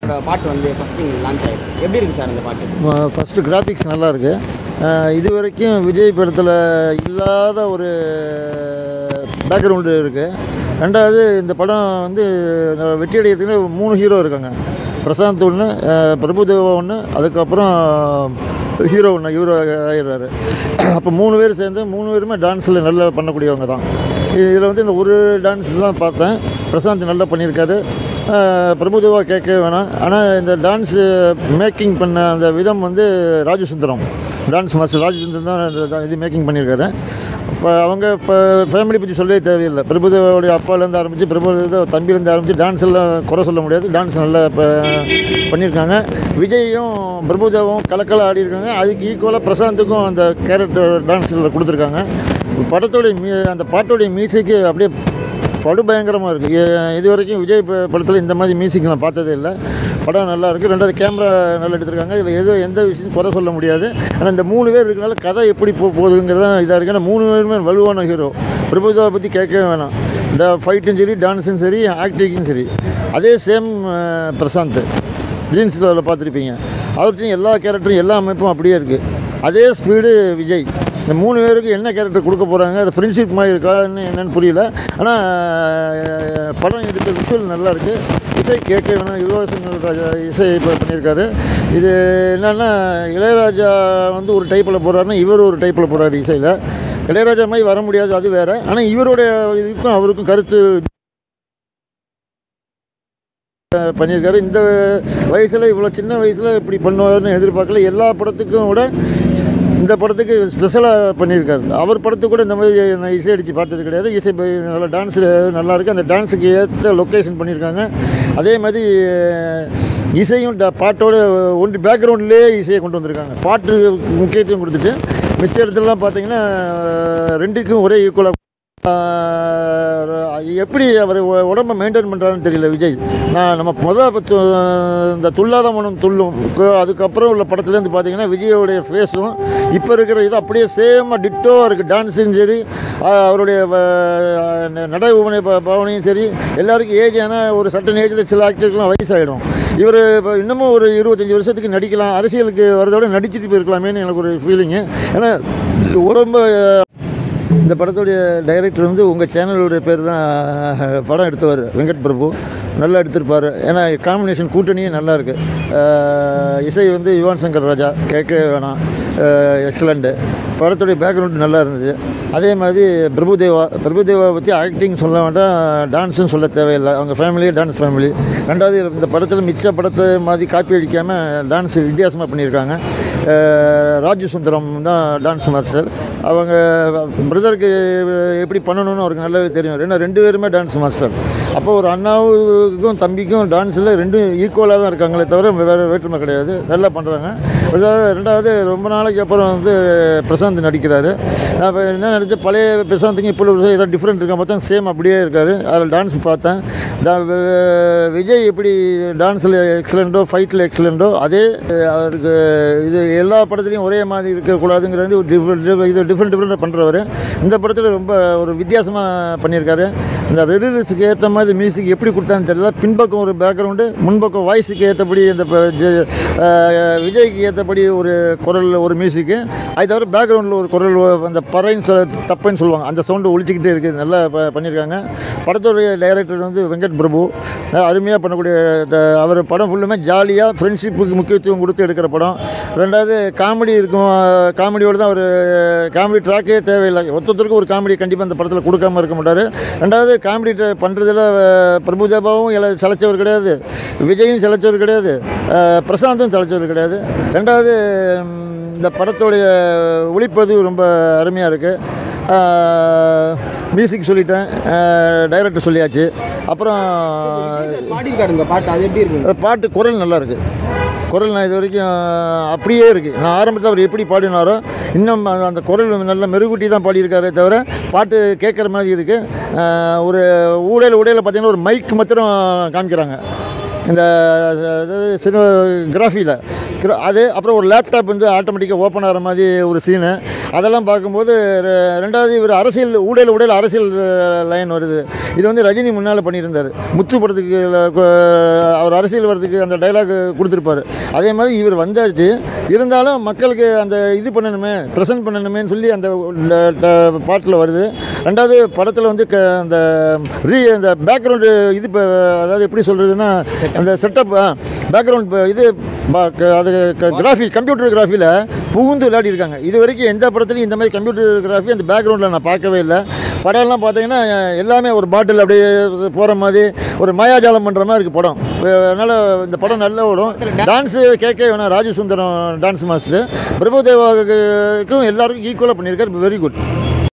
படத்தோட பாட்டு வந்து ஃபஸ்ட்டு லான்ச் ஆயிருக்கு எப்படி இருக்குது சார் அந்த பாட்டு ஃபஸ்ட்டு கிராஃபிக்ஸ் நல்லா இருக்கு அஹ் இது வரைக்கும் விஜய் படத்தில் இல்லாத ஒரு பேக்ரவுண்டு இருக்குது ரெண்டாவது இந்த படம் வந்து வெற்றி அடைகிறதுக்கு மூணு ஹீரோ இருக்காங்க பிரசாந்த் ஒன்று பிரபுதேவா ஒன்று அதுக்கப்புறம் ஹீரோ ஒன்று ஹீரோ ஆயிடுறாரு அப்போ மூணு பேர் சேர்ந்து மூணு பேருமே டான்ஸில் நல்லா பண்ணக்கூடியவங்க தான் இதில் வந்து இந்த ஒரு டான்ஸ் தான் பார்த்தேன் பிரசாந்த் நல்லா பண்ணியிருக்காரு அஹ் பிரபுதேவா கேட்கவே வேணாம் ஆனால் இந்த டான்ஸு மேக்கிங் பண்ண அந்த விதம் வந்து ராஜசுந்தரம் டான்ஸ் மாஸ்டர் ராஜசுந்தரம் தான் இந்த da- இது மேக்கிங் பண்ணியிருக்காரு இப்போ அவங்க இப்போ ஃபேமிலி பற்றி சொல்லவே தேவையில்லை பிரபுதேவாவுடைய அப்பாலேருந்து ஆரம்பித்து பிரபுதேவா தம்பிலேருந்து ஆரம்பித்து டான்ஸ் எல்லாம் குறை சொல்ல முடியாது டான்ஸ் நல்லா இப்போ பண்ணியிருக்காங்க விஜயும் பிரபுதேவும் கலக்கலாக ஆடி இருக்காங்க அதுக்கு ஈக்குவலாக பிரசாந்துக்கும் அந்த கேரக்டர் டான்ஸில் கொடுத்துருக்காங்க படத்தோடைய மீ அந்த பாட்டோடைய மியூசிக்கு அப்படியே படு பயங்கரமாக இருக்குது இது வரைக்கும் விஜய் ப- படத்தில் இந்த மாதிரி மியூசிக் நான் பார்த்ததே இல்லை படம் நல்லா இருக்குது ரெண்டாவது கேமரா நல்லா எடுத்திருக்காங்க இதில் எதுவும் எந்த விஷயம் குறை சொல்ல முடியாது ஆனால் இந்த மூணு பேர் இருக்கனால கதை எப்படி போ போகுதுங்கிறது தான் இதாக இருக்குது ஏன்னா மூணு பேருமே வலுவான ஹீரோ பிரபுதாவை பற்றி கேட்கவே வேணாம் இந்த ஃபைட்டும் சரி டான்ஸும் சரி ஆக்டிங்கும் சரி அதே சேம் பிரசாந்த் ஜீன்ஸில் பார்த்துருப்பீங்க அவர்கிட்டையும் எல்லா கேரக்டரும் எல்லா அமைப்பும் அப்படியே இருக்குது அதே ஸ்பீடு விஜய் இந்த மூணு பேருக்கு என்ன கேரக்டர் கொடுக்க போகிறாங்க அது ஃப்ரெண்ட்ஷிப் மாதிரி இருக்கா என்ன என்னன்னு புரியல ஆனால் படம் எடுத்த விஷுவல் நல்லா இருக்குது இசை கேட்க வேணும் யுவசங்கர் ராஜா இசை இப்போ பண்ணியிருக்காரு இது என்னென்னா இளையராஜா வந்து ஒரு டைப்பில் போகிறாருன்னா இவர் ஒரு டைப்பில் போகிறாரு இசையில் இளையராஜா மாதிரி வர முடியாது அது வேறு ஆனால் இவருடைய இதுக்கும் அவருக்கும் கருத்து பண்ணியிருக்காரு இந்த வயசில் இவ்வளோ சின்ன வயசில் இப்படி பண்ணுவார்னு எதிர்பார்க்கல எல்லா படத்துக்கும் விட இந்த படத்துக்கு ஸ்பெஷலாக பண்ணியிருக்காரு அவர் படத்துக்கு கூட இந்த மாதிரி நான் இசை அடித்து பார்த்தது கிடையாது இசை ப- நல்லா டான்ஸ் நல்லா இருக்குது அந்த டான்ஸுக்கு ஏற்ற லொக்கேஷன் பண்ணியிருக்காங்க அதே மாதிரி இசையும் ட- பாட்டோட ஒன்று பேக்ரவுண்ட்லேயே இசையை கொண்டு வந்திருக்காங்க பாட்டு முக்கியத்துவம் கொடுத்துட்டு மிச்ச இடத்துலலாம் பார்த்தீங்கன்னா ரெண்டுக்கும் ஒரே ஈக்குவலாக ஆஹ் எப்படி அவர் உ- உடம்ப மெயின்டைன் பண்ணுறாருன்னு தெரியல விஜய் நான் நம்ம முதல் பத்து இந்த துல்லாத மனம் துள்ளும் கு- அதுக்கப்புறம் உள்ள படத்துலேருந்து பார்த்தீங்கன்னா விஜயோடைய ஃபேஸும் இப்போ இருக்கிற இது அப்படியே சேமாக டிட்டோவாக இருக்குது டான்ஸும் சரி ஆஹ் அவருடைய வ- ந- நடை உபனை ப- பவனையும் சரி எல்லாருக்கும் ஏஜ் ஆனால் ஒரு சட்டன் ஏஜில் சில ஆக்டருக்குலாம் வயசாகிடும் இவர் இப்போ இன்னமும் ஒரு இருபத்தஞ்சி வருஷத்துக்கு நடிக்கலாம் அரசியலுக்கு வரதை விட நடிச்சிட்டு போயிருக்கலாமேன்னு எனக்கு ஒரு ஃபீலிங்கு ஏன்னா இது ரொம்ப இந்த படத்துடைய டைரக்டர் வந்து உங்கள் சேனலுடைய பேர் தான் படம் எடுத்தவர் வெங்கட் பிரபு நல்லா எடுத்திருப்பார் ஏன்னா காம்பினேஷன் கூட்டணியும் நல்லா இருக்குது இசை வந்து யுவான் சங்கர் ராஜா கேட்க வேணாம் எக்ஸலண்ட்டு படத்துடைய பேக்ரவுண்ட் நல்லா இருந்தது அதே மாதிரி பிரபுதேவா பிரபுதேவா பற்றி ஆக்டிங் சொல்ல வேண்டாம் டான்ஸும் சொல்ல தேவையில்லை அவங்க ஃபேமிலியே டான்ஸ் ஃபேமிலி ரெண்டாவது இந்த படத்தில் மிச்ச படத்தை மாதிரி காப்பி அடிக்காமல் டான்ஸ் வித்தியாசமாக பண்ணியிருக்காங்க அஹ் ராஜு சுந்தரம் தான் டான்ஸ் மாஸ்டர் அவங்க பிரதருக்கு எப்படி பண்ணணும்னு அவருக்கு நல்லாவே தெரியும் ஏன்னா ரெண்டு பேருமே டான்ஸ் மாஸ்டர் அப்போ ஒரு அண்ணாவுக்கும் தம்பிக்கும் டான்ஸில் ரெண்டும் ஈக்குவலாக தான் இருக்காங்களே தவிர வேறு வேற்றுமை கிடையாது நல்லா பண்ணுறாங்க அதாவது ரெண்டாவது ரொம்ப நாளைக்கு அப்புறம் வந்து பிரசாந்த் நடிக்கிறாரு நான் இப்போ என்ன நினச்சேன் பழைய பிரசாந்துக்கும் இப்போ உள்ள ஏதோ டிஃப்ரெண்ட் இருக்கா பார்த்தா சேம் அப்படியே இருக்காரு அதில் டான்ஸ் பார்த்தேன் டா- வி- விஜய் எப்படி டான்ஸில் எக்ஸலண்ட்டோ ஃபைட்டில் எக்ஸலண்ட்டோ அதே அஹ், அவருக்கு இது எல்லா படத்துலையும் ஒரே மாதிரி இருக்கக்கூடாதுங்கிறது ஒரு டிஃப்ரெண்ட் இது டிஃப்ரெண்ட் டிஃப்ரெண்ட்டாக பண்ணுறவர் இந்த படத்தில் ரொம்ப ஒரு வித்தியாசமாக பண்ணியிருக்காரு இந்த ரிலீஸுக்கு ஏற்ற மாதிரி மியூசிக் எப்படி கொடுத்தான்னு தெரியல பின்பக்கம் ஒரு பேக்ரவுண்டு முன்பக்கம் வாய்ஸுக்கு ஏற்றபடி இந்த ப- ஜெ- அஹ், விஜய்க்கு ஏற்றபடி ஒரு குரல் ஒரு மியூசிக்கு அது தவிர பேக்ரவுண்டில் ஒரு குரல் ஒ- அந்த பறைன்னு சொல்ல தப்புன்னு சொல்லுவாங்க அந்த சவுண்டு ஒழிச்சிக்கிட்டே இருக்குது நல்லா ப- பண்ணியிருக்காங்க படத்துடைய டைரக்டர் வந்து வெங்கட் பிரபு அருமையாக பண்ணக்கூடிய இந்த அவர் படம் ஃபுல்லுமே ஜாலியாக ஃப்ரெண்ட்ஷிப்புக்கு முக்கியத்துவம் கொடுத்து எடுக்கிற படம் ரெண்டாவது காமெடி இருக்கும் காமெடியோடு தான் ஒரு காமெடி ட்ராக்கே தேவையில்லை ஒருத்தருக்கு ஒரு காமெடி கண்டிப்பாக அந்த படத்தில் கொடுக்காம இருக்க மாட்டார் ரெண்டாவது காமெடி பண்ணுறதுல பிரபுஜாபாவும் எல்லாம் சளைச்சவர் கிடையாது விஜயும் சளைச்சவர் கிடையாது அஹ், பிரசாந்தும் சளைச்சவர் கிடையாது ரெண்டாவது ம், இந்த படத்துடைய ஒளிப்பதிவு ரொம்ப அருமையாக இருக்குது மியூசிக் சொல்லிட்டேன் டைரக்டர் சொல்லியாச்சு அப்புறம் பாடியிருக்காரு இந்த பாட்டு அது எப்படி இருக்கு அந்த பாட்டு குரல் நல்லா இருக்கு குரல் நான் இது வரைக்கும் அப்படியே இருக்குது நான் ஆரம்பத்தில் அவர் எப்படி பாடினாரோ இன்னும் அந்த- அந்த குரல் நல்லா மெருகூட்டி தான் பாடியிருக்காரே தவிர பாட்டு கேட்குற மாதிரி இருக்குது ஒரு ஊடையில் ஊடையில் பார்த்தீங்கன்னா ஒரு மைக் மாத்திரம் காமிக்கிறாங்க இந்த சினிமா கிராஃபியில் அது அப்புறம் ஒரு லேப்டாப் வந்து ஆட்டோமேட்டிக்காக ஓப்பன் ஆகிற மாதிரி ஒரு சீனு அதெல்லாம் பார்க்கும்போது ரெ- ரெண்டாவது இவர் அரசியல் ஊழல் ஊழல் அரசியல் லைன் வருது இது வந்து ரஜினி முன்னால் பண்ணியிருந்தார் முத்து படத்துக்கு ல- கு- அவர் அரசியல் வர்றதுக்கு அந்த டைலாக் கொடுத்துருப்பாரு அதே மாதிரி இவர் வந்தாச்சு இருந்தாலும் மக்களுக்கு அந்த இது பண்ணணுமே ப்ரெசென்ட் பண்ணணுமேன்னு சொல்லி அந்த பாட்டில் வருது ரெண்டாவது படத்தில் வந்து க அந்த ரீ அந்த பேக்ரவுண்டு இது இப்போ அதாவது எப்படி சொல்கிறதுன்னா அந்த செட்டப் பேக்ரவுண்ட் இது பா- க- அது கிராஃபி கம்ப்யூட்டர் கிராஃபியில் புகுந்து விளையாடி இருக்காங்க இது வரைக்கும் எந்த படத்துலையும் இந்த மாதிரி கம்ப்யூட்டர் கிராஃபி அந்த பேக்ரவுண்டில் நான் பார்க்கவே இல்லை படம்லாம் பார்த்தீங்கன்னா எல்லாமே ஒரு பாட்டில் அப்படியே போகிற மாதிரி ஒரு மாயாஜாலம் பண்ணுற மாதிரி இருக்குது படம் அதனால் இந்த படம் நல்லா ஓடும் டான்ஸு கேட்க வேணாம் ராஜு சுந்தரம் டான்ஸ் மாஸ்டர் பிரபுதேவாவுக்கும் எல்லாருக்கும் ஈக்குவலாக பண்ணியிருக்காரு வெரி குட்